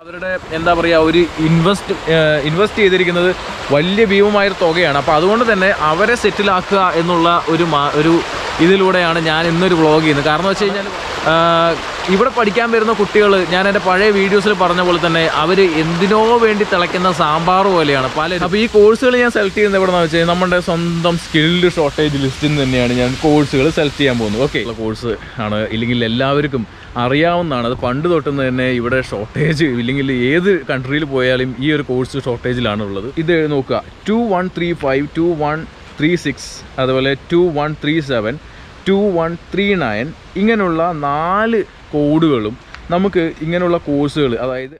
അവരുടെ എന്താ പറയുക ഒരു ഇൻവെസ്റ്റ് ഇൻവെസ്റ്റ് ചെയ്തിരിക്കുന്നത് വലിയ ഭീമമായൊരു തുകയാണ് അപ്പോൾ അതുകൊണ്ട് തന്നെ അവരെ സെറ്റിലാക്കുക എന്നുള്ള ഒരു മാ- ഒരു ഇതിലൂടെയാണ് ഞാൻ ഇന്നൊരു വ്ളോഗ് ചെയ്യുന്നത് കാരണം എന്ന് വെച്ച് കഴിഞ്ഞാൽ ആ, ഇവിടെ പഠിക്കാൻ വരുന്ന കുട്ടികൾ ഞാൻ എൻ്റെ പഴയ വീഡിയോസിൽ പറഞ്ഞ പോലെ തന്നെ അവർ എന്തിനോ വേണ്ടി തിളയ്ക്കുന്ന സാമ്പാർ പോലെയാണ് പല അപ്പോൾ ഈ കോഴ്സുകൾ ഞാൻ സെലക്ട് ചെയ്യുന്നത് എവിടെ വെച്ച് കഴിഞ്ഞാൽ നമ്മുടെ സ്വന്തം സ്കിൽഡ് ഷോർട്ടേജ് ലിസ്റ്റിൽ നിന്ന് തന്നെയാണ് ഞാൻ കോഴ്സുകൾ സെലക്ട് ചെയ്യാൻ പോകുന്നത് ഓക്കെ കോഴ്സ് ആണ് ഇല്ലെങ്കിൽ എല്ലാവർക്കും അറിയാവുന്നതാണ് അത് പണ്ട് തൊട്ടുന്ന് തന്നെ ഇവിടെ ഷോർട്ടേജ് ഇല്ലെങ്കിൽ ഏത് കൺട്രിയിൽ പോയാലും ഈ ഒരു കോഴ്സ് ഷോർട്ടേജിലാണ് ഉള്ളത് ഇത് നോക്കുക two one three five two one three six അതുപോലെ two one three seven two one three nine ഇങ്ങനെയുള്ള നാല് കോഡുകളും നമുക്ക് ഇങ്ങനെയുള്ള കോഴ്സുകൾ അതായത്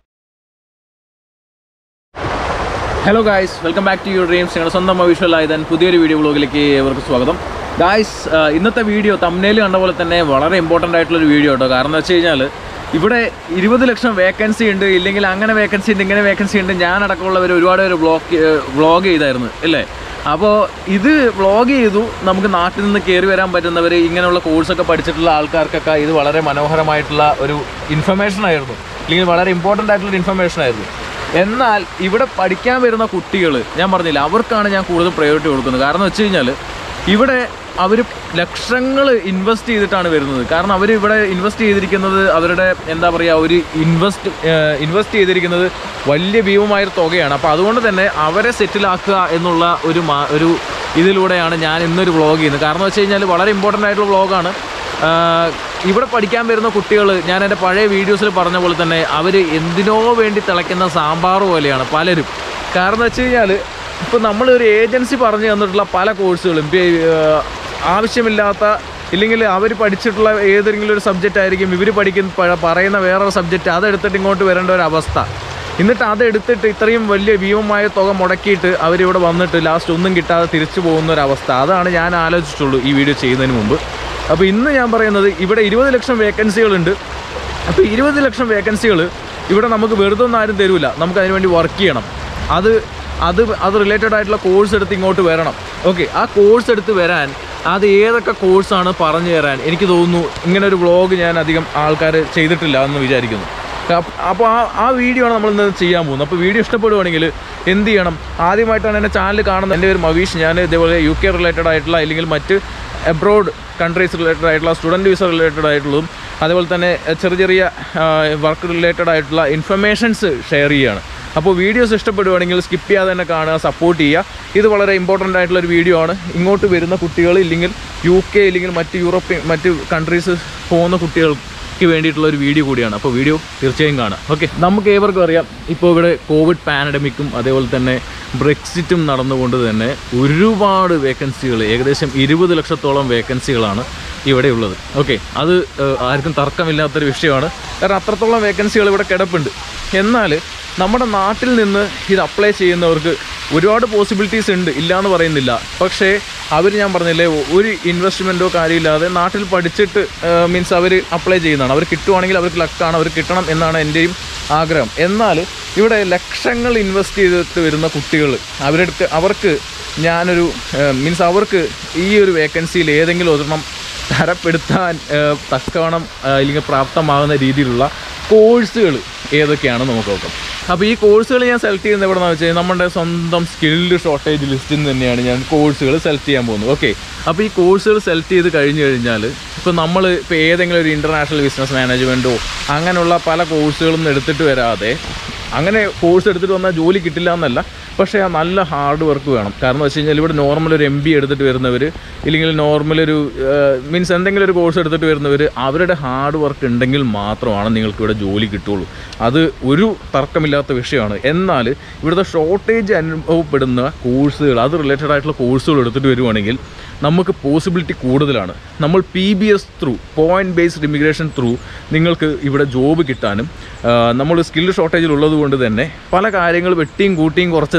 hello guys welcome back to your dreams ഞങ്ങളുടെ സ്വന്തം വിഷ്വൽ ആയതൻ പുതിയൊരു വീഡിയോ വ്ളോഗിലേക്ക് ഏവർക്കും സ്വാഗതം ഗായ്സ് ഇന്നത്തെ വീഡിയോ തമ്മിൽ കണ്ട പോലെ തന്നെ വളരെ ഇമ്പോർട്ടൻ്റ് ആയിട്ടുള്ളൊരു വീഡിയോ കേട്ടോ കാരണം എന്ന് വെച്ച് കഴിഞ്ഞാൽ ഇവിടെ ഇരുപത് ലക്ഷം വേക്കൻസി ഉണ്ട് ഇല്ലെങ്കിൽ അങ്ങനെ വേക്കൻസി ഉണ്ട് ഇങ്ങനെ വേക്കൻസി ഉണ്ട് ഞാൻ അടക്കമുള്ളവർ ഒരുപാട് പേര് വ്ളോഗ് വ്ളോഗ് ചെയ്തായിരുന്നു അല്ലേ അപ്പോൾ ഇത് വ്ളോഗ് ചെയ്തു നമുക്ക് നാട്ടിൽ നിന്ന് കയറി വരാൻ പറ്റുന്നവർ ഇങ്ങനെയുള്ള കോഴ്സൊക്കെ പഠിച്ചിട്ടുള്ള ആൾക്കാർക്കൊക്കെ ഇത് വളരെ മനോഹരമായിട്ടുള്ള ഒരു ഇൻഫർമേഷൻ ആയിരുന്നു അല്ലെങ്കിൽ വളരെ ഇമ്പോർട്ടൻ്റ് ആയിട്ടുള്ള ഇൻഫർമേഷൻ ആയിരുന്നു എന്നാൽ ഇവിടെ പഠിക്കാൻ വരുന്ന കുട്ടികൾ ഞാൻ പറഞ്ഞില്ല അവർക്കാണ് ഞാൻ കൂടുതൽ പ്രയോറിറ്റി കൊടുക്കുന്നത് കാരണം വെച്ച് കഴിഞ്ഞാൽ ഇവിടെ അവർ ലക്ഷങ്ങൾ ഇൻവെസ്റ്റ് ചെയ്തിട്ടാണ് വരുന്നത് കാരണം അവർ ഇവിടെ ഇൻവെസ്റ്റ് ചെയ്തിരിക്കുന്നത് അവരുടെ എന്താ പറയുക ഒരു ഇൻവെസ്റ്റ് ഇൻവെസ്റ്റ് ചെയ്തിരിക്കുന്നത് വലിയ ഭീമമായൊരു തുകയാണ് അപ്പോൾ അതുകൊണ്ട് തന്നെ അവരെ സെറ്റിലാക്കുക എന്നുള്ള ഒരു മാ- ഒരു ഇതിലൂടെയാണ് ഞാൻ ഇന്നൊരു വ്ളോഗ് ചെയ്യുന്നത് കാരണം വെച്ച് കഴിഞ്ഞാൽ വളരെ ഇമ്പോർട്ടൻ്റ് ആയിട്ടുള്ള വ്ളോഗാണ് ആഹ് ഇവിടെ പഠിക്കാൻ വരുന്ന കുട്ടികൾ ഞാൻ എൻ്റെ പഴയ വീഡിയോസിൽ പറഞ്ഞ പോലെ തന്നെ അവർ എന്തിനോ വേണ്ടി തിളയ്ക്കുന്ന സാമ്പാർ പോലെയാണ് പലരും കാരണം എന്ന് വെച്ച് കഴിഞ്ഞാൽ ഇപ്പോൾ നമ്മൾ ഒരു ഏജൻസി പറഞ്ഞു തന്നിട്ടുള്ള പല കോഴ്സുകളും ഇപ്പം ആഹ് ആവശ്യമില്ലാത്ത ഇല്ലെങ്കിൽ അവർ പഠിച്ചിട്ടുള്ള ഏതെങ്കിലും ഒരു സബ്ജക്റ്റ് ആയിരിക്കും ഇവർ പഠിക്കുന്ന പ- പറയുന്ന വേറൊരു സബ്ജക്റ്റ് അതെടുത്തിട്ട് ഇങ്ങോട്ട് വരേണ്ട ഒരു അവസ്ഥ എന്നിട്ട് അതെടുത്തിട്ട് ഇത്രയും വലിയ ഭീമമായ തുക മുടക്കിയിട്ട് അവരിവിടെ വന്നിട്ട് ലാസ്റ്റ് ഒന്നും കിട്ടാതെ തിരിച്ചു പോകുന്ന ഒരു അവസ്ഥ അതാണ് ഞാൻ ആലോചിച്ചിട്ടുള്ളൂ ഈ വീഡിയോ ചെയ്യുന്നതിന് മുമ്പ് അപ്പോൾ ഇന്ന് ഞാൻ പറയുന്നത് ഇവിടെ ഇരുപത് ലക്ഷം വേക്കൻസികളുണ്ട് അപ്പോൾ ഇരുപത് ലക്ഷം വേക്കൻസികൾ ഇവിടെ നമുക്ക് വെറുതെ ഒന്നും ആരും തരൂല നമുക്ക് അതിനുവേണ്ടി വർക്ക് ചെയ്യണം അത് അത് അത് റിലേറ്റഡ് ആയിട്ടുള്ള കോഴ്സ് എടുത്ത് ഇങ്ങോട്ട് വരണം ഓക്കെ ആ കോഴ്സ് എടുത്ത് വരാൻ അത് ഏതൊക്കെ കോഴ്സാണ് പറഞ്ഞു തരാൻ എനിക്ക് തോന്നുന്നു ഇങ്ങനെ ഒരു വ്ളോഗ് ഞാൻ അധികം ആൾക്കാർ ചെയ്തിട്ടില്ല എന്ന് വിചാരിക്കുന്നു അപ്പോൾ ആ ആ വീഡിയോ ആണ് നമ്മൾ ഇന്ന് ചെയ്യാൻ പോകുന്നത് അപ്പോൾ വീഡിയോ ഇഷ്ടപ്പെടുവാണെങ്കിൽ എന്ത് ചെയ്യണം ആദ്യമായിട്ടാണ് എൻ്റെ ചാനൽ കാണുന്നത് എൻ്റെ പേര് മവീഷ് ഞാൻ ഇതേപോലെ യു കെ റിലേറ്റഡ് ആയിട്ടുള്ള അല്ലെങ്കിൽ മറ്റ് എബ്രോഡ് കൺട്രീസ് റിലേറ്റഡ് ആയിട്ടുള്ള സ്റ്റുഡൻറ്റ് വിസ റിലേറ്റഡ് ആയിട്ടുള്ളതും അതേപോലെ തന്നെ എഹ്, ചെറിയ ചെറിയ വർക്ക് റിലേറ്റഡ് ആയിട്ടുള്ള ഇൻഫർമേഷൻസ് ഷെയർ ചെയ്യുകയാണ് അപ്പോൾ വീഡിയോസ് ഇഷ്ടപ്പെടുവാണെങ്കിൽ സ്കിപ്പ് ചെയ്യാതെ തന്നെ കാണുക സപ്പോർട്ട് ചെയ്യുക ഇത് വളരെ ഇമ്പോർട്ടൻ്റ് ആയിട്ടുള്ള ഒരു വീഡിയോ ആണ് ഇങ്ങോട്ട് വരുന്ന കുട്ടികൾ ഇല്ലെങ്കിൽ യു കെ ഇല്ലെങ്കിൽ മറ്റ് യൂറോപ്യൻ മറ്റ് കൺട്രീസ് പോകുന്ന കുട്ടികൾക്ക് വേണ്ടിയിട്ടുള്ള ഒരു വീഡിയോ കൂടിയാണ് അപ്പോൾ വീഡിയോ തീർച്ചയായും കാണാം ഓക്കെ നമുക്ക് ഏവർക്കും അറിയാം ഇപ്പോൾ ഇവിടെ കോവിഡ് പാനഡമിക്കും അതേപോലെ തന്നെ ബ്രെക്സിറ്റും നടന്നുകൊണ്ട് തന്നെ ഒരുപാട് വേക്കൻസികൾ ഏകദേശം ഇരുപത് ലക്ഷത്തോളം വേക്കൻസികളാണ് ഇവിടെ ഉള്ളത് ഓക്കെ അത് ഏഹ്, ആർക്കും തർക്കമില്ലാത്തൊരു വിഷയമാണ് കാരണം അത്രത്തോളം വേക്കൻസികൾ ഇവിടെ കിടപ്പുണ്ട് എന്നാൽ നമ്മുടെ നാട്ടിൽ നിന്ന് ഇത് അപ്ലൈ ചെയ്യുന്നവർക്ക് ഒരുപാട് പോസിബിലിറ്റീസ് ഉണ്ട് ഇല്ല എന്ന് പറയുന്നില്ല പക്ഷേ അവർ ഞാൻ പറഞ്ഞില്ലേ ഒരു ഇൻവെസ്റ്റ്മെൻറ്റോ കാര്യമില്ലാതെ നാട്ടിൽ പഠിച്ചിട്ട് മീൻസ് അവർ അപ്ലൈ ചെയ്യുന്നതാണ് അവർ കിട്ടുവാണെങ്കിൽ അവർക്ക് ലക്കാണ് അവർ കിട്ടണം എന്നാണ് എൻ്റെയും ആഗ്രഹം എന്നാൽ ഇവിടെ ലക്ഷങ്ങൾ ഇൻവെസ്റ്റ് ചെയ്തിട്ട് വരുന്ന കുട്ടികൾ അവരുടെ അവർക്ക് ഞാനൊരു മീൻസ് അവർക്ക് ഈ ഒരു വേക്കൻസിയിൽ ഏതെങ്കിലും ഒരെണ്ണം തരപ്പെടുത്താൻ ഏഹ്, തക്കവണ്ണം ഏഹ്, അല്ലെങ്കിൽ പ്രാപ്തമാകുന്ന രീതിയിലുള്ള കോഴ്സുകൾ ഏതൊക്കെയാണെന്ന് നമുക്ക് നോക്കാം അപ്പോൾ ഈ കോഴ്സുകൾ ഞാൻ സെലക്ട് ചെയ്യുന്നത് എവിടെ വെച്ച് കഴിഞ്ഞാൽ നമ്മുടെ സ്വന്തം സ്കിൽഡ് ഷോർട്ടേജ് ലിസ്റ്റിൽ നിന്ന് തന്നെയാണ് ഞാൻ കോഴ്സുകൾ സെലക്ട് ചെയ്യാൻ പോകുന്നത് ഓക്കെ അപ്പോൾ ഈ കോഴ്സുകൾ സെലക്ട് ചെയ്ത് കഴിഞ്ഞ് കഴിഞ്ഞാൽ ഇപ്പോൾ നമ്മൾ ഇപ്പോൾ ഏതെങ്കിലും ഒരു ഇൻ്റർനാഷണൽ ബിസിനസ് മാനേജ്മെൻറ്റോ അങ്ങനെയുള്ള പല കോഴ്സുകളൊന്നും എടുത്തിട്ട് വരാതെ അങ്ങനെ കോഴ്സ് എടുത്തിട്ട് വന്നാൽ ജോലി കിട്ടില്ല എന്നല്ല പക്ഷേ ആ നല്ല ഹാർഡ് വർക്ക് വേണം കാരണം എന്ന് വെച്ച് കഴിഞ്ഞാൽ ഇവിടെ നോർമൽ ഒരു എം ബി എടുത്തിട്ട് വരുന്നവർ ഇല്ലെങ്കിൽ നോർമൽ ഒരു മീൻസ് എന്തെങ്കിലും ഒരു കോഴ്സ് എടുത്തിട്ട് വരുന്നവർ അവരുടെ ഹാർഡ് വർക്ക് ഉണ്ടെങ്കിൽ മാത്രമാണ് നിങ്ങൾക്ക് ഇവിടെ ജോലി കിട്ടുള്ളൂ അത് ഒരു തർക്കമില്ലാത്ത വിഷയമാണ് എന്നാൽ ഇവിടുത്തെ ഷോർട്ടേജ് അനുഭവപ്പെടുന്ന കോഴ്സുകൾ അത് റിലേറ്റഡ് ആയിട്ടുള്ള കോഴ്സുകൾ എടുത്തിട്ട് വരുവാണെങ്കിൽ നമുക്ക് പോസിബിലിറ്റി കൂടുതലാണ് നമ്മൾ P B S through point based immigration through നിങ്ങൾക്ക് ഇവിടെ ജോബ് കിട്ടാനും ആ, നമ്മൾ സ്കിൽ ഷോർട്ടേജിൽ ഉള്ളത് കൊണ്ട് തന്നെ പല കാര്യങ്ങൾ വെട്ടിയും കൂട്ടിയും കുറച്ച്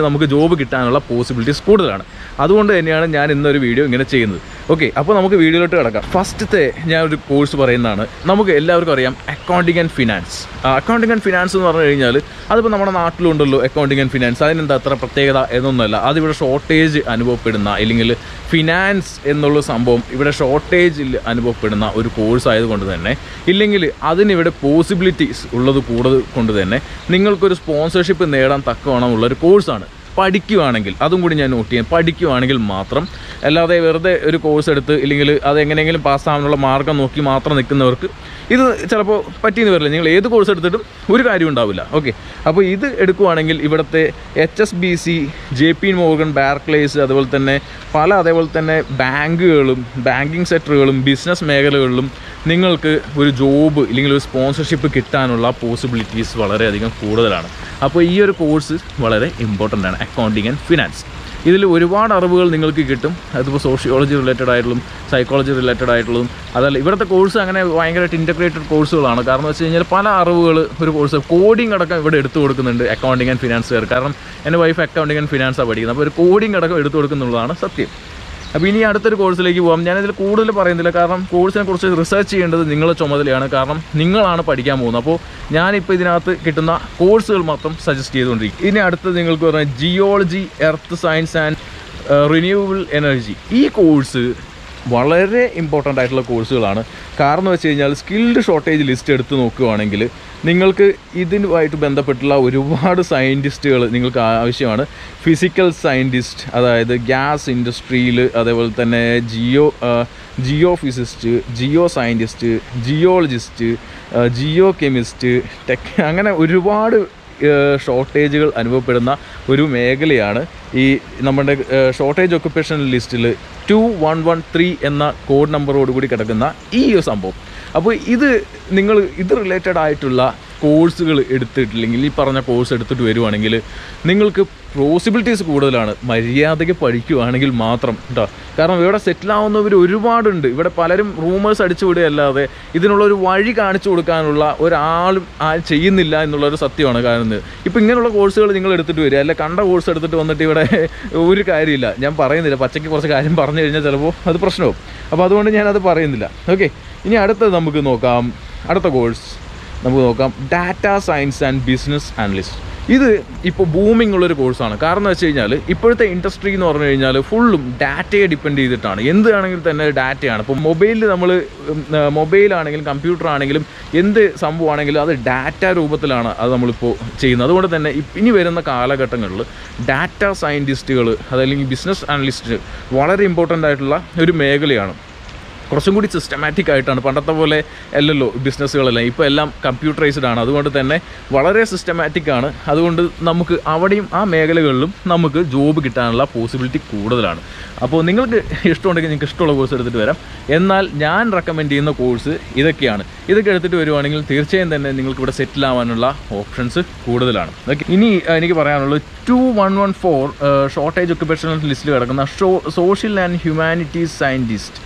നമുക്ക് ജോബ് കിട്ടാനുള്ള പോസിബിലിറ്റീസ് കൂടുതലാണ് അതുകൊണ്ട് തന്നെയാണ് ഞാൻ ഇന്നൊരു വീഡിയോ ഇങ്ങനെ ചെയ്യുന്നത് ഓക്കെ അപ്പോൾ നമുക്ക് വീഡിയോയിലോട്ട് കിടക്കാം ഫസ്റ്റത്തെ ഞാൻ ഒരു കോഴ്സ് പറയുന്നതാണ് നമുക്ക് എല്ലാവർക്കും അറിയാം accounting and finance accounting and finance എന്ന് പറഞ്ഞു കഴിഞ്ഞാൽ അതിപ്പോൾ നമ്മുടെ നാട്ടിലുണ്ടല്ലോ അക്കൗണ്ടിങ് ആൻഡ് ഫിനാൻസ് അതിനെന്താ അത്ര പ്രത്യേകത എന്നൊന്നുമല്ല അതിവിടെ ഷോർട്ടേജ് അനുഭവപ്പെടുന്ന അല്ലെങ്കിൽ ഫിനാൻസ് എന്നുള്ള സംഭവം ഇവിടെ ഷോർട്ടേജിൽ അനുഭവപ്പെടുന്ന ഒരു കോഴ്സ് ആയതുകൊണ്ട് തന്നെ ഇല്ലെങ്കിൽ അതിനിവിടെ പോസിബിലിറ്റീസ് ഉള്ളത് കൂടുതൽ കൊണ്ട് തന്നെ നിങ്ങൾക്കൊരു സ്പോൺസർഷിപ്പ് നേടാൻ തക്കവണ്ണമുള്ള ഒരു കോഴ്സാണ് പഠിക്കുവാണെങ്കിൽ അതും കൂടി ഞാൻ നോട്ട് ചെയ്യാം പഠിക്കുവാണെങ്കിൽ മാത്രം അല്ലാതെ വെറുതെ ഒരു കോഴ്സ് എടുത്ത് ഇല്ലെങ്കിൽ അത് എങ്ങനെയെങ്കിലും പാസ്സാവാനുള്ള മാർഗം നോക്കി മാത്രം നിൽക്കുന്നവർക്ക് ഇത് ചിലപ്പോൾ പറ്റിയെന്ന് വരില്ല നിങ്ങൾ ഏത് കോഴ്സ് എടുത്തിട്ടും ഒരു കാര്യം ഉണ്ടാവില്ല ഓക്കെ അപ്പോൾ ഇത് എടുക്കുവാണെങ്കിൽ ഇവിടുത്തെ H S B C J P Morgan Barclays അതുപോലെ തന്നെ പല അതേപോലെ തന്നെ ബാങ്കുകളും ബാങ്കിങ് സെക്ടറുകളും ബിസിനസ് മേഖലകളിലും നിങ്ങൾക്ക് ഒരു ജോബ് ഇല്ലെങ്കിൽ ഒരു സ്പോൺസർഷിപ്പ് കിട്ടാനുള്ള പോസിബിലിറ്റീസ് വളരെയധികം കൂടുതലാണ് അപ്പോൾ ഈ ഒരു കോഴ്സ് വളരെ ഇമ്പോർട്ടൻ്റ് ആണ് അക്കൗണ്ടിങ് ആൻഡ് ഫിനാൻസ് ഇതിൽ ഒരുപാട് അറിവുകൾ നിങ്ങൾക്ക് കിട്ടും അതിപ്പോൾ സോഷ്യോളജി റിലേറ്റഡ് ആയിട്ടുള്ളതും സൈക്കോളജി റിലേറ്റഡ് ആയിട്ടുള്ളതും അതല്ല ഇവിടുത്തെ കോഴ്സ് അങ്ങനെ ഭയങ്കരമായിട്ട് ഇൻ്റഗ്രേറ്റഡ് കോഴ്സുകളാണ് കാരണം വെച്ച് കഴിഞ്ഞാൽ പല അറിവുകൾ ഒരു കോഴ്സ് കോഡിംഗ് അടക്കം ഇവിടെ എടുത്തു കൊടുക്കുന്നുണ്ട് അക്കൗണ്ടിങ് ആൻഡ് ഫിനാൻസുകാർ കാരണം എൻ്റെ വൈഫ് അക്കൗണ്ടിങ് ആൻഡ് ഫിനാൻസാണ് പഠിക്കുന്നത് അപ്പോൾ ഒരു കോഡിംഗ് അടക്കം എടുത്തു കൊടുക്കുന്നുള്ളതാണ് സത്യം അപ്പോൾ ഇനി അടുത്തൊരു കോഴ്സിലേക്ക് പോകാം ഞാനിതിൽ കൂടുതൽ പറയുന്നില്ല കാരണം കോഴ്സിനെ കുറിച്ച് റിസർച്ച് ചെയ്യേണ്ടത് നിങ്ങളുടെ ചുമതലയാണ് കാരണം നിങ്ങളാണ് പഠിക്കാൻ പോകുന്നത് അപ്പോൾ ഞാനിപ്പോൾ ഇതിനകത്ത് കിട്ടുന്ന കോഴ്സുകൾ മാത്രം സജസ്റ്റ് ചെയ്തുകൊണ്ടിരിക്കും ഇനി അടുത്തത് നിങ്ങൾക്ക് പറഞ്ഞാൽ geology earth science and renewable energy ഈ കോഴ്സ് വളരെ ഇമ്പോർട്ടൻ്റ് ആയിട്ടുള്ള കോഴ്സുകളാണ് കാരണം വെച്ച് കഴിഞ്ഞാൽ സ്കിൽഡ് ഷോർട്ടേജ് ലിസ്റ്റ് എടുത്ത് നോക്കുകയാണെങ്കിൽ നിങ്ങൾക്ക് ഇതിനുമായിട്ട് ബന്ധപ്പെട്ടുള്ള ഒരുപാട് സയൻറ്റിസ്റ്റുകൾ നിങ്ങൾക്ക് ആവശ്യമാണ് ഫിസിക്കൽ സയൻറ്റിസ്റ്റ് അതായത് ഗ്യാസ് ഇൻഡസ്ട്രിയിൽ അതേപോലെ തന്നെ geo geophysicist geoscientist geologist geochemist tech അങ്ങനെ ഒരുപാട് ഷോർട്ടേജുകൾ അനുഭവപ്പെടുന്ന ഒരു മേഖലയാണ് ഈ നമ്മുടെ ഷോർട്ടേജ് ഒക്കുപ്പേഷൻ ലിസ്റ്റിൽ ടു വൺ വൺ ത്രീ എന്ന കോഡ് നമ്പറോട് കൂടി കിടക്കുന്ന ഈ ഒരു സംഭവം അപ്പോൾ ഇത് നിങ്ങൾ ഇത് റിലേറ്റഡ് ആയിട്ടുള്ള കോഴ്സുകൾ എടുത്തിട്ടില്ലെങ്കിൽ ഈ പറഞ്ഞ കോഴ്സ് എടുത്തിട്ട് വരുവാണെങ്കിൽ നിങ്ങൾക്ക് പോസിബിലിറ്റീസ് കൂടുതലാണ് മര്യാദയ്ക്ക് പഠിക്കുവാണെങ്കിൽ മാത്രം കേട്ടോ കാരണം ഇവിടെ സെറ്റിൽ ആവുന്നവർ ഒരുപാടുണ്ട് ഇവിടെ പലരും റൂമേഴ്സ് അടിച്ചു വിടുകയല്ലാതെ ഇതിനുള്ള ഒരു വഴി കാണിച്ചു കൊടുക്കാനുള്ള ഒരാളും ആ ചെയ്യുന്നില്ല എന്നുള്ളൊരു സത്യമാണ് കാണുന്നത് ഇപ്പം ഇങ്ങനെയുള്ള കോഴ്സുകൾ നിങ്ങൾ എടുത്തിട്ട് വരിക അല്ല കണ്ട കോഴ്സ് എടുത്തിട്ട് വന്നിട്ട് ഇവിടെ ഒരു കാര്യമില്ല ഞാൻ പറയുന്നില്ല പച്ചയ്ക്ക് കുറച്ച് കാര്യം പറഞ്ഞു കഴിഞ്ഞാൽ ചിലപ്പോൾ അത് പ്രശ്നവും അപ്പോൾ അതുകൊണ്ട് ഞാനത് പറയുന്നില്ല ഓക്കെ ഇനി അടുത്തത് നമുക്ക് നോക്കാം അടുത്ത കോഴ്സ് നമുക്ക് നോക്കാം data science and business analyst ഇത് ഇപ്പോൾ ബൂമിംഗ് ഉള്ളൊരു കോഴ്സാണ് കാരണം എന്ന് വെച്ച് കഴിഞ്ഞാൽ ഇപ്പോഴത്തെ ഇൻഡസ്ട്രി എന്ന് പറഞ്ഞു കഴിഞ്ഞാൽ ഫുള്ളും ഡാറ്റയെ ഡിപ്പെൻഡ് ചെയ്തിട്ടാണ് എന്താണെങ്കിലും തന്നെ ഡാറ്റയാണ് ഇപ്പോൾ മൊബൈലിൽ നമ്മൾ മൊബൈലാണെങ്കിലും കമ്പ്യൂട്ടർ ആണെങ്കിലും എന്ത് സംഭവമാണെങ്കിലും അത് ഡാറ്റ രൂപത്തിലാണ് അത് നമ്മളിപ്പോൾ ചെയ്യുന്നത് അതുകൊണ്ട് തന്നെ ഇപ്പ- ഇനി വരുന്ന കാലഘട്ടങ്ങളിൽ ഡാറ്റ സയൻറ്റിസ്റ്റുകൾ അതല്ലെങ്കിൽ ബിസിനസ് അനലിസ്റ്റ് വളരെ ഇമ്പോർട്ടൻ്റ് ആയിട്ടുള്ള ഒരു മേഖലയാണ് കുറച്ചും കൂടി സിസ്റ്റമാറ്റിക് ആയിട്ടാണ് പണ്ടത്തെ പോലെ അല്ലല്ലോ ബിസിനസ്സുകളെല്ലാം ഇപ്പോൾ എല്ലാം കമ്പ്യൂട്ടറൈസ്ഡ് ആണ് അതുകൊണ്ട് തന്നെ വളരെ സിസ്റ്റമാറ്റിക് ആണ് അതുകൊണ്ട് നമുക്ക് അവിടെയും ആ മേഖലകളിലും നമുക്ക് ജോബ് കിട്ടാനുള്ള പോസിബിലിറ്റി കൂടുതലാണ് അപ്പോൾ നിങ്ങൾക്ക് ഇഷ്ടമുണ്ടെങ്കിൽ നിങ്ങൾക്ക് ഇഷ്ടമുള്ള കോഴ്സ് എടുത്തിട്ട് വരാം എന്നാൽ ഞാൻ റെക്കമെൻഡ് ചെയ്യുന്ന കോഴ്സ് ഇതൊക്കെയാണ് ഇതൊക്കെ എടുത്തിട്ട് വരുവാണെങ്കിൽ തീർച്ചയായും തന്നെ നിങ്ങൾക്ക് ഇവിടെ സെറ്റിൽ ആവാനുള്ള ഓപ്ഷൻസ് കൂടുതലാണ് ഓക്കെ ഇനി ആ, എനിക്ക് പറയാനുള്ളത് two one one four shortage occupational ലിസ്റ്റിൽ കിടക്കുന്ന ഷോ social and humanities scientist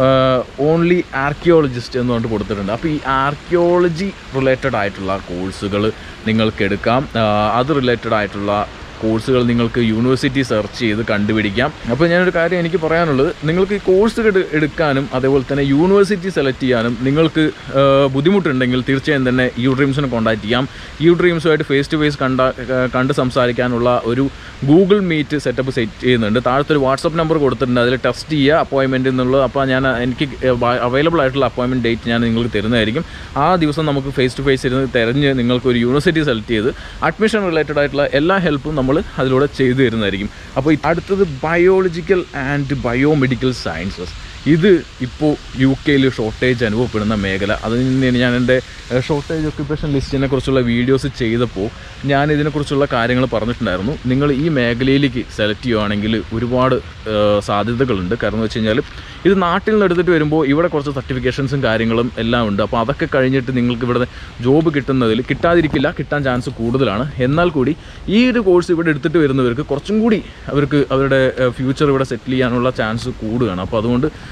only archaeologist എന്ന് പറഞ്ഞിട്ട് കൊടുത്തിട്ടുണ്ട് അപ്പോൾ ഈ ആർക്കിയോളജി റിലേറ്റഡ് ആയിട്ടുള്ള കോഴ്സുകൾ നിങ്ങൾക്ക് എടുക്കാം ആ, അത് റിലേറ്റഡ് ആയിട്ടുള്ള കോഴ്സുകൾ നിങ്ങൾക്ക് യൂണിവേഴ്സിറ്റി സെർച്ച് ചെയ്ത് കണ്ടുപിടിക്കാം അപ്പോൾ ഞാനൊരു കാര്യം എനിക്ക് പറയാനുള്ളത് നിങ്ങൾക്ക് ഈ കോഴ്സ് എടുക്കാനും അതേപോലെ തന്നെ യൂണിവേഴ്സിറ്റി സെലക്ട് ചെയ്യാനും നിങ്ങൾക്ക് ആ, ബുദ്ധിമുട്ടുണ്ടെങ്കിൽ തീർച്ചയായും തന്നെ യു ഡ്രീംസിനെ കോൺടാക്ട് ചെയ്യാം യു ഡ്രീംസുമായിട്ട് ഫേസ് ടു ഫേസ് കണ്ട കണ്ട് സംസാരിക്കാനുള്ള ഒരു ഗൂഗിൾ മീറ്റ് സെറ്റപ്പ് സെറ്റ് ചെയ്യുന്നുണ്ട് താഴത്തെ ഒരു വാട്സപ്പ് നമ്പർ കൊടുത്തിട്ടുണ്ട് അതിൽ ടെസ്റ്റ് ചെയ്യുക അപ്പോയിൻമെൻറ്റ് എന്നുള്ളത് അപ്പോൾ ഞാൻ എനിക്ക് അവൈലബിൾ ആയിട്ടുള്ള അപ്പോയിൻമെൻറ്റ് ഡേറ്റ് ഞാൻ നിങ്ങൾക്ക് തരുന്നതായിരിക്കും ആ ദിവസം നമുക്ക് ഫേസ് ടു ഫേസ് ഇരുന്ന് തിരഞ്ഞ് നിങ്ങൾക്ക് ഒരു യൂണിവേഴ്സിറ്റി സെലക്ട് ചെയ്ത് അഡ്മിഷൻ റിലേറ്റഡ് ആയിട്ടുള്ള എല്ലാ ഹെൽപ്പും നമ്മൾ അതിലൂടെ ചെയ്തു തരുന്നതായിരിക്കും അപ്പോൾ ഈ അടുത്തത് ബയോളജിക്കൽ ആൻഡ് ബയോമെഡിക്കൽ സയൻസസ് ഇത് ഇപ്പോൾ യു കെയിൽ ഷോർട്ടേജ് അനുഭവപ്പെടുന്ന മേഖല അതിൽ നിന്ന് ഞാൻ എൻ്റെ ഷോർട്ടേജ് ഒക്യുപ്പേഷൻ ലിസ്റ്റിനെ കുറിച്ചുള്ള വീഡിയോസ് ചെയ്തപ്പോൾ ഞാൻ ഇതിനെക്കുറിച്ചുള്ള കാര്യങ്ങൾ പറഞ്ഞിട്ടുണ്ടായിരുന്നു നിങ്ങൾ ഈ മേഖലയിലേക്ക് സെലക്ട് ചെയ്യുവാണെങ്കിൽ ഒരുപാട് ഏഹ്, സാധ്യതകളുണ്ട് കാരണം എന്ന് വെച്ച് കഴിഞ്ഞാൽ ഇത് നാട്ടിൽ നിന്ന് എടുത്തിട്ട് വരുമ്പോൾ ഇവിടെ കുറച്ച് സർട്ടിഫിക്കേഷൻസും കാര്യങ്ങളും എല്ലാം ഉണ്ട് അപ്പോൾ അതൊക്കെ കഴിഞ്ഞിട്ട് നിങ്ങൾക്ക് ഇവിടെ ജോബ് കിട്ടുന്നതിൽ കിട്ടാതിരിക്കില്ല കിട്ടാൻ ചാൻസ് കൂടുതലാണ് എന്നാൽ കൂടി ഈ ഒരു കോഴ്സ് ഇവിടെ എടുത്തിട്ട് വരുന്നവർക്ക് കുറച്ചും കൂടി അവർക്ക് അവരുടെ ഫ്യൂച്ചർ ഇവിടെ സെറ്റിൽ ചെയ്യാനുള്ള ചാൻസ് കൂടുകയാണ് അപ്പോൾ അതുകൊണ്ട്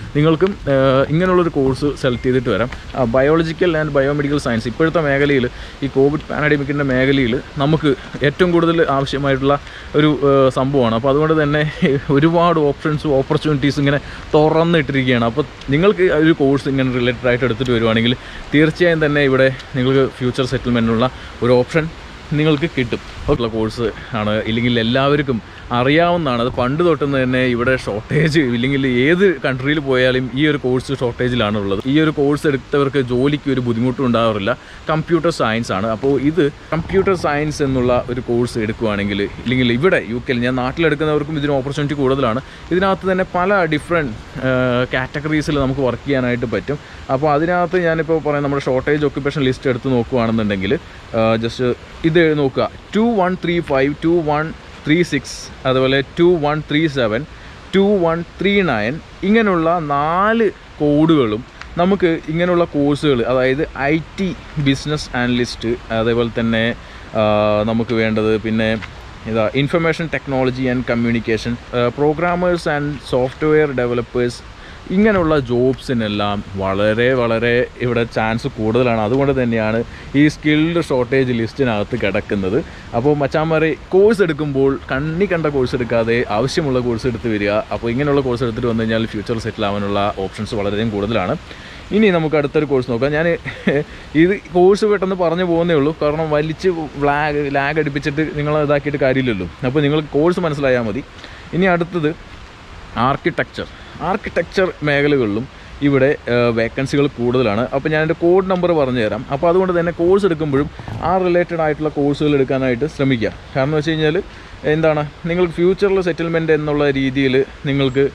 നിങ്ങൾക്കും ഏഹ്, ഇങ്ങനെയുള്ളൊരു കോഴ്സ് സെലക്ട് ചെയ്തിട്ട് വരാം ബയോളജിക്കൽ ആൻഡ് ബയോമെഡിക്കൽ സയൻസ് ഇപ്പോഴത്തെ മേഖലയിൽ ഈ കോവിഡ് പാനഡമിക്കിൻ്റെ മേഖലയിൽ നമുക്ക് ഏറ്റവും കൂടുതൽ ആവശ്യമായിട്ടുള്ള ഒരു ഏഹ്, സംഭവമാണ് അപ്പോൾ അതുകൊണ്ട് തന്നെ ഒരുപാട് ഓപ്ഷൻസും ഓപ്പർച്യൂണിറ്റീസ് ഇങ്ങനെ തുറന്നിട്ടിരിക്കുകയാണ് അപ്പോൾ നിങ്ങൾക്ക് ഒരു കോഴ്സ് ഇങ്ങനെ റിലേറ്റഡ് ആയിട്ട് എടുത്തിട്ട് വരുവാണെങ്കിൽ തീർച്ചയായും തന്നെ ഇവിടെ നിങ്ങൾക്ക് ഫ്യൂച്ചർ സെറ്റിൽമെൻറ്റിനുള്ള ഒരു ഓപ്ഷൻ നിങ്ങൾക്ക് കിട്ടും ഉള്ള കോഴ്സ് ആണ് ഇല്ലെങ്കിൽ എല്ലാവർക്കും അറിയാവുന്നതാണ് അത് പണ്ട് തൊട്ടുന്ന് തന്നെ ഇവിടെ ഷോർട്ടേജ് ഇല്ലെങ്കിൽ ഏത് കൺട്രിയിൽ പോയാലും ഈ ഒരു കോഴ്സ് ഷോർട്ടേജിലാണ് ഉള്ളത് ഈ ഒരു കോഴ്സ് എടുത്തവർക്ക് ജോലിക്ക് ഒരു ബുദ്ധിമുട്ടും ഉണ്ടാവാറില്ല കമ്പ്യൂട്ടർ സയൻസ് ആണ് അപ്പോൾ ഇത് കമ്പ്യൂട്ടർ സയൻസ് എന്നുള്ള ഒരു കോഴ്സ് എടുക്കുകയാണെങ്കിൽ ഇല്ലെങ്കിൽ ഇവിടെ യു കെയിൽ ഞാൻ നാട്ടിലെടുക്കുന്നവർക്കും ഇതിന് ഓപ്പർച്യൂണിറ്റി കൂടുതലാണ് ഇതിനകത്ത് തന്നെ പല ഡിഫറെൻറ്റ് കാറ്റഗറീസിൽ നമുക്ക് വർക്ക് ചെയ്യാനായിട്ട് പറ്റും അപ്പോൾ അതിനകത്ത് ഞാനിപ്പോൾ പറയാം നമ്മുടെ ഷോർട്ടേജ് ഒക്യുപ്പേഷൻ ലിസ്റ്റ് എടുത്ത് നോക്കുകയാണെന്നുണ്ടെങ്കിൽ ജസ്റ്റ് ഇത് നോക്കുക two one three five two one three six അതുപോലെ two one three seven two one three nine ഇങ്ങനെയുള്ള നാല് കോഡുകളും നമുക്ക് ഇങ്ങനെയുള്ള കോഴ്സുകൾ അതായത് ഐ ടി ബിസിനസ് ആനലിസ്റ്റ് അതേപോലെ തന്നെ ആ, നമുക്ക് വേണ്ടത് പിന്നെ ഇതാ information technology and communication programmers and software developers ഇങ്ങനെയുള്ള ജോബ്സിനെല്ലാം വളരെ വളരെ ഇവിടെ ചാൻസ് കൂടുതലാണ് അതുകൊണ്ട് തന്നെയാണ് ഈ സ്കിൽഡ് ഷോർട്ടേജ് ലിസ്റ്റിനകത്ത് കിടക്കുന്നത് അപ്പോൾ മച്ചാന്മാരെ കോഴ്സ് എടുക്കുമ്പോൾ കണ്ണി കണ്ട കോഴ്സ് എടുക്കാതെ ആവശ്യമുള്ള കോഴ്സ് എടുത്ത് വരിക അപ്പോൾ ഇങ്ങനെയുള്ള കോഴ്സ് എടുത്തിട്ട് വന്നു കഴിഞ്ഞാൽ ഫ്യൂച്ചർ സെറ്റിൽ ആവാനുള്ള ഓപ്ഷൻസ് വളരെയധികം കൂടുതലാണ് ഇനി നമുക്ക് അടുത്തൊരു കോഴ്സ് നോക്കാം ഞാൻ ഇത് കോഴ്സ് പെട്ടെന്ന് പറഞ്ഞു പോകുന്നേ ഉള്ളൂ കാരണം വലിച്ച് ലാഗ് ലാഗ് അടിപ്പിച്ചിട്ട് നിങ്ങൾ ഇതാക്കിയിട്ട് കാര്യമില്ലല്ലോ അപ്പോൾ നിങ്ങൾക്ക് കോഴ്സ് മനസ്സിലായാൽ മതി ഇനി അടുത്തത് ആർക്കിടെക്ചർ ആർക്കിടെക്ചർ മേഖലകളിലും ഇവിടെ വേക്കൻസികൾ കൂടുതലാണ് അപ്പോൾ ഞാൻ എൻ്റെ കോഡ് നമ്പർ പറഞ്ഞു തരാം അപ്പോൾ അതുകൊണ്ട് തന്നെ കോഴ്സ് എടുക്കുമ്പോഴും ആ റിലേറ്റഡ് ആയിട്ടുള്ള കോഴ്സുകൾ എടുക്കാനായിട്ട് ശ്രമിക്കുക കാരണം എന്ന് വെച്ച് കഴിഞ്ഞാൽ എന്താണ് നിങ്ങൾക്ക് ഫ്യൂച്ചറിൽ സെറ്റിൽമെൻറ്റ് എന്നുള്ള രീതിയിൽ നിങ്ങൾക്ക്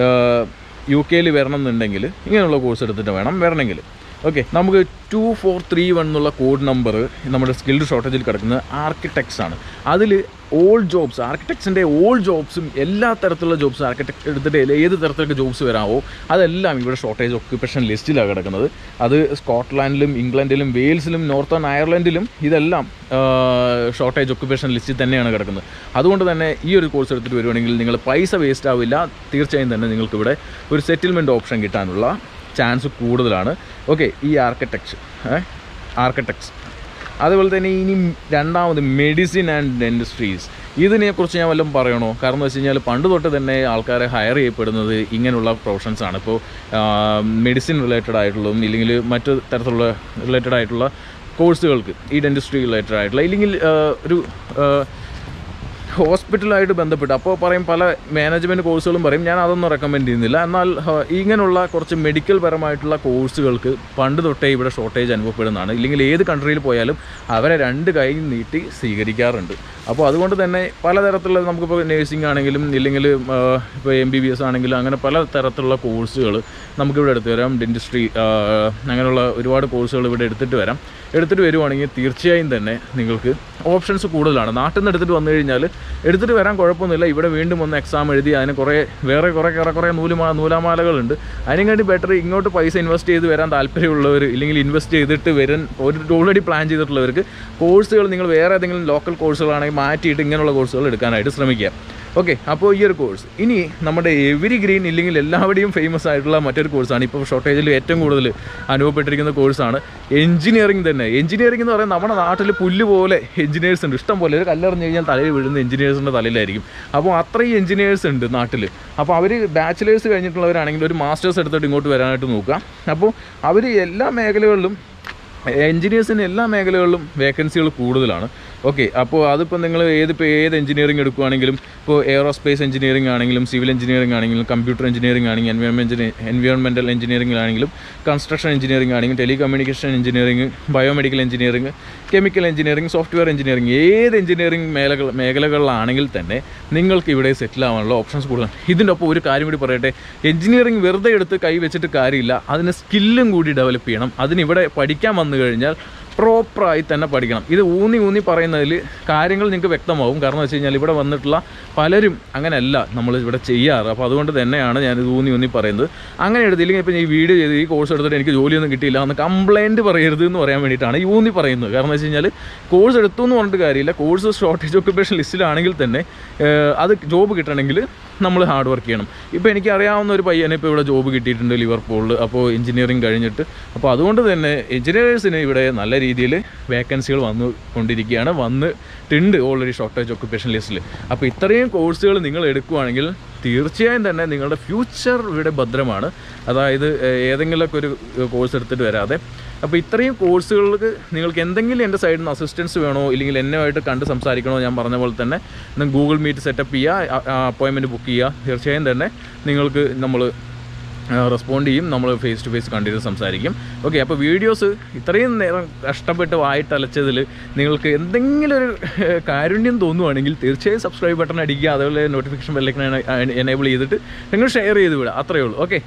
യു കെയിൽ വരണം എന്നുണ്ടെങ്കിൽ ഇങ്ങനെയുള്ള കോഴ്സ് എടുത്തിട്ട് വേണം വരണമെങ്കിൽ ഓക്കെ നമുക്ക് ടു ഫോർ ത്രീ വൺ എന്നുള്ള കോഡ് നമ്പർ നമ്മുടെ സ്കിൽഡ് ഷോർട്ടേജിൽ കിടക്കുന്നത് ആർക്കിടെക്ട്സ് ആണ് അതിൽ ഓൾ ജോബ്സ് ആർക്കിടെക്ട്സിൻ്റെ ഓൾ ജോബ്സും എല്ലാ തരത്തിലുള്ള ജോബ്സ് ആർക്കിടെക്ട് എടുത്തിട്ട് ഏത് തരത്തിലൊക്കെ ജോബ്സ് വരാമോ അതെല്ലാം ഇവിടെ ഷോർട്ടേജ് ഒക്യുപ്പേഷൻ ലിസ്റ്റിലാണ് കിടക്കുന്നത് അത് സ്കോട്ട്ലാൻഡിലും ഇംഗ്ലണ്ടിലും വെയിൽസിലും നോർത്തേൺ അയർലൻഡിലും ഇതെല്ലാം ഷോർട്ടേജ് ഒക്യുപ്പേഷൻ ലിസ്റ്റിൽ തന്നെയാണ് കിടക്കുന്നത് അതുകൊണ്ട് തന്നെ ഈ ഒരു കോഴ്സ് എടുത്തിട്ട് വരുവാണെങ്കിൽ നിങ്ങൾ പൈസ വേസ്റ്റ് ആവില്ല തീർച്ചയായും തന്നെ നിങ്ങൾക്ക് ഇവിടെ ഒരു സെറ്റിൽമെൻറ്റ് ഓപ്ഷൻ കിട്ടാനുള്ള ചാൻസ് കൂടുതലാണ് ഓക്കെ ഈ ആർക്കിടെക്ചർ ആർക്കിടെക്ട്സ് അതുപോലെ തന്നെ ഇനി രണ്ടാമത് മെഡിസിൻ ആൻഡ് ഡെൻറ്റിസ്ട്രീസ് ഇതിനെക്കുറിച്ച് ഞാൻ വല്ലതും പറയണോ കാരണം എന്ന് വെച്ച് കഴിഞ്ഞാൽ പണ്ട് തൊട്ട് തന്നെ ആൾക്കാരെ ഹയർ ചെയ്യപ്പെടുന്നത് ഇങ്ങനെയുള്ള പ്രൊഫഷൻസ് ആണ് ഇപ്പോൾ മെഡിസിൻ റിലേറ്റഡ് ആയിട്ടുള്ളതും ഇല്ലെങ്കിൽ മറ്റു തരത്തിലുള്ള റിലേറ്റഡ് ആയിട്ടുള്ള കോഴ്സുകൾക്ക് ഈ ഡെൻറ്റിസ്ട്രി റിലേറ്റഡ് ആയിട്ടുള്ള ഇല്ലെങ്കിൽ ആ, ഒരു ആ, ഹോസ്പിറ്റലായിട്ട് ബന്ധപ്പെട്ട് അപ്പോൾ പറയും പല മാനേജ്മെൻറ്റ് കോഴ്സുകളും പറയും ഞാൻ അതൊന്നും റെക്കമെൻഡ് ചെയ്യുന്നില്ല എന്നാൽ ഹ, ഇങ്ങനെയുള്ള കുറച്ച് മെഡിക്കൽ പരമായിട്ടുള്ള കോഴ്സുകൾക്ക് പണ്ട് തൊട്ടേ ഇവിടെ ഷോർട്ടേജ് അനുഭവപ്പെടുന്നതാണ് ഇല്ലെങ്കിൽ ഏത് കൺട്രിയിൽ പോയാലും അവരെ രണ്ട് കൈ നീട്ടി സ്വീകരിക്കാറുണ്ട് അപ്പോൾ അതുകൊണ്ട് തന്നെ പലതരത്തിലുള്ള നമുക്കിപ്പോൾ നേഴ്സിംഗ് ആണെങ്കിലും ഇല്ലെങ്കിൽ ഇപ്പോൾ എം ബി ബി എസ് ആണെങ്കിലും അങ്ങനെ പല തരത്തിലുള്ള കോഴ്സുകൾ നമുക്കിവിടെ എടുത്തു വരാം ഡെൻറ്റിസ്ട്രി അങ്ങനെയുള്ള ഒരുപാട് കോഴ്സുകൾ ഇവിടെ എടുത്തിട്ട് വരാം എടുത്തിട്ട് വരുവാണെങ്കിൽ തീർച്ചയായും തന്നെ നിങ്ങൾക്ക് ഓപ്ഷൻസ് കൂടുതലാണ് നാട്ടിൽ നിന്ന് എടുത്തിട്ട് വന്നു കഴിഞ്ഞാൽ എടുത്തിട്ട് വരാൻ കുഴപ്പമൊന്നുമില്ല ഇവിടെ വീണ്ടും ഒന്ന് എക്സാം എഴുതി അതിന് കുറേ വേറെ കുറേ കുറേ കുറേ നൂലുമാ നൂലാമാലകളുണ്ട് അതിനെക്കാട്ടി ബെറ്റർ ഇങ്ങോട്ട് പൈസ ഇൻവെസ്റ്റ് ചെയ്ത് വരാൻ താല്പര്യമുള്ളവർ ഇല്ലെങ്കിൽ ഇൻവെസ്റ്റ് ചെയ്തിട്ട് വരാൻ ഒരു ഓൾറെഡി പ്ലാൻ ചെയ്തിട്ടുള്ളവർക്ക് കോഴ്സുകൾ നിങ്ങൾ വേറെ ഏതെങ്കിലും ലോക്കൽ കോഴ്സുകളാണെങ്കിൽ മാറ്റിയിട്ട് ഇങ്ങനെയുള്ള കോഴ്സുകൾ എടുക്കാനായിട്ട് ശ്രമിക്കുക ഓക്കെ അപ്പോൾ ഈ ഒരു കോഴ്സ് ഇനി നമ്മുടെ എവരി ഗ്രീൻ ഇല്ലെങ്കിൽ എല്ലാവരുടെയും ഫേമസ് ആയിട്ടുള്ള മറ്റൊരു കോഴ്സാണ് ഇപ്പോൾ ഷോർട്ടേജിൽ ഏറ്റവും കൂടുതൽ അനുഭവപ്പെട്ടിരിക്കുന്ന കോഴ്സാണ് എഞ്ചിനീയറിംഗ് തന്നെ എഞ്ചിനീയറിംഗ് എന്ന് പറയുന്നത് നമ്മുടെ നാട്ടിൽ പുല്ല് പോലെ എഞ്ചിനീയേഴ്സ് ഉണ്ട് ഇഷ്ടം പോലെ ഒരു കല്ലെറിഞ്ഞ് കഴിഞ്ഞാൽ തലയിൽ വീഴുന്ന എഞ്ചിനീയേഴ്സിൻ്റെ തലയിലായിരിക്കും അപ്പോൾ അത്രയും എഞ്ചിനീയേഴ്സ് ഉണ്ട് നാട്ടിൽ അപ്പോൾ അവർ ബാച്ചിലേഴ്സ് കഴിഞ്ഞിട്ടുള്ളവരാണെങ്കിൽ ഒരു മാസ്റ്റേഴ്സ് എടുത്തിട്ട് ഇങ്ങോട്ട് വരാനായിട്ട് നോക്കുക അപ്പോൾ അവർ എല്ലാ മേഖലകളിലും എൻജിനീയേഴ്സിന് എല്ലാ മേഖലകളിലും വേക്കൻസികൾ കൂടുതലാണ് ഓക്കെ അപ്പോൾ അതിപ്പോൾ നിങ്ങൾ ഏതിപ്പോൾ ഏത് എഞ്ചിനീയറിംഗ് എടുക്കുകയാണെങ്കിലും ഇപ്പോൾ എയറോസ്പേസ് എഞ്ചിനീയറിംഗ് ആണെങ്കിലും സിവിൽ എഞ്ചിനീയറിംഗ് ആണെങ്കിലും കമ്പ്യൂട്ടർ എഞ്ചിനീയറിംഗ് ആണെങ്കിലും എൻവയോൺമെൻറ്റ് എൻവയോൺമെൻറ്റൽ എഞ്ചിനീയറിംഗ് ആണെങ്കിലും കൺസ്ട്രക്ഷൻ എഞ്ചിനീയറിംഗ് ആണെങ്കിലും telecommunication engineering biomedical engineering chemical engineering software engineering ഏത് എഞ്ചിനീയറിംഗ് മേഖലകൾ മേഖലകളിലാണെങ്കിൽ തന്നെ നിങ്ങൾക്ക് ഇവിടെ സെറ്റിൽ ആവാനുള്ള ഓപ്ഷൻസ് കൂടുതലാണ് ഇതിൻ്റെ ഒപ്പം ഒരു കാര്യം കൂടി പറയട്ടെ എഞ്ചിനീയറിംഗ് വെറുതെ എടുത്ത് കൈ വെച്ചിട്ട് കാര്യമില്ല അതിന് സ്കില്ലും കൂടി ഡെവലപ്പ് ചെയ്യണം അതിന് ഇവിടെ പഠിക്കാൻ വന്നു കഴിഞ്ഞാൽ പ്രോപ്പറായി തന്നെ പഠിക്കണം ഇത് ഊന്നി ഊന്നി പറയുന്നതിൽ കാര്യങ്ങൾ നിങ്ങൾക്ക് വ്യക്തമാവും കാരണം വെച്ച് കഴിഞ്ഞാൽ ഇവിടെ വന്നിട്ടുള്ള പലരും അങ്ങനെയല്ല നമ്മൾ ഇവിടെ ചെയ്യാറ് അപ്പോൾ അതുകൊണ്ട് തന്നെയാണ് ഞാനിത് ഊന്നി ഊന്നി പറയുന്നത് അങ്ങനെ എടുത്തില്ലെങ്കിൽ ഇപ്പോൾ ഈ വീഡിയോ ചെയ്ത് ഈ കോഴ്സ് എടുത്തിട്ട് എനിക്ക് ജോലിയൊന്നും കിട്ടിയില്ല എന്ന് കംപ്ലയിൻറ്റ് പറയരുത് എന്ന് പറയാൻ വേണ്ടിയിട്ടാണ് ഈ ഊന്നി പറയുന്നത് കാരണം വെച്ച് കഴിഞ്ഞാൽ കോഴ്സ് എടുത്തു എന്ന് പറഞ്ഞിട്ട് കാര്യമില്ല കോഴ്സ് ഷോർട്ടേജ് ഓക്യുപ്പേഷൻ ലിസ്റ്റിലാണെങ്കിൽ തന്നെ ഏഹ്, അത് ജോബ് കിട്ടണമെങ്കിൽ നമ്മൾ ഹാർഡ് വർക്ക് ചെയ്യണം ഇപ്പോൾ എനിക്ക് അറിയാവുന്ന ഒരു പയ്യനെ ഇപ്പോൾ ഇവിടെ ജോബ് കിട്ടിയിട്ടുണ്ട് ലിവർപൂളിൽ അപ്പോൾ എഞ്ചിനീയറിംഗ് കഴിഞ്ഞിട്ട് അപ്പോൾ അതുകൊണ്ട് തന്നെ എഞ്ചിനീയേഴ്സിന് ഇവിടെ നല്ല രീതിയിൽ വേക്കൻസികൾ വന്നു കൊണ്ടിരിക്കുകയാണ് വന്നിട്ടുണ്ട് ഓൾറെഡി ഷോർട്ടേജ് ഒക്കുപേഷൻ ലിസ്റ്റിൽ അപ്പോൾ ഇത്രയും കോഴ്സുകൾ നിങ്ങൾ എടുക്കുകയാണെങ്കിൽ തീർച്ചയായും തന്നെ നിങ്ങളുടെ ഫ്യൂച്ചർ ഇവിടെ ഭദ്രമാണ് അതായത് ഏഹ്, ഏതെങ്കിലുമൊക്കെ ഒരു കോഴ്സ് എടുത്തിട്ട് വരാതെ അപ്പോൾ ഇത്രയും കോഴ്സുകൾക്ക് നിങ്ങൾക്ക് എന്തെങ്കിലും എൻ്റെ സൈഡിൽ നിന്ന് അസിസ്റ്റൻസ് വേണോ ഇല്ലെങ്കിൽ എന്നുമായിട്ട് കണ്ട് സംസാരിക്കണോ ഞാൻ പറഞ്ഞ പോലെ തന്നെ നിങ്ങൾ ഗൂഗിൾ മീറ്റ് സെറ്റപ്പ് ചെയ്യുക അപ്പോയിൻമെൻറ്റ് ബുക്ക് ചെയ്യുക തീർച്ചയായും തന്നെ നിങ്ങൾക്ക് നമ്മൾ റെസ്പോണ്ട് ചെയ്യും നമ്മൾ ഫേസ് ടു ഫേസ് കണ്ടിട്ട് സംസാരിക്കും ഓക്കെ അപ്പോൾ വീഡിയോസ് ഇത്രയും നേരം കഷ്ടപ്പെട്ട് വായിട്ടലച്ചതിൽ നിങ്ങൾക്ക് എന്തെങ്കിലും ഒരു ഏഹ്, കാരുണ്യം തോന്നുവാണെങ്കിൽ തീർച്ചയായും സബ്സ്ക്രൈബ് ബട്ടൺ അടിക്കുക അതുപോലെ നോട്ടിഫിക്കേഷൻ ബെല്ലൈക്കൻ എനേബിൾ ചെയ്തിട്ട് നിങ്ങൾ ഷെയർ ചെയ്ത് വിടുക അത്രയേ ഉള്ളൂ ഓക്കെ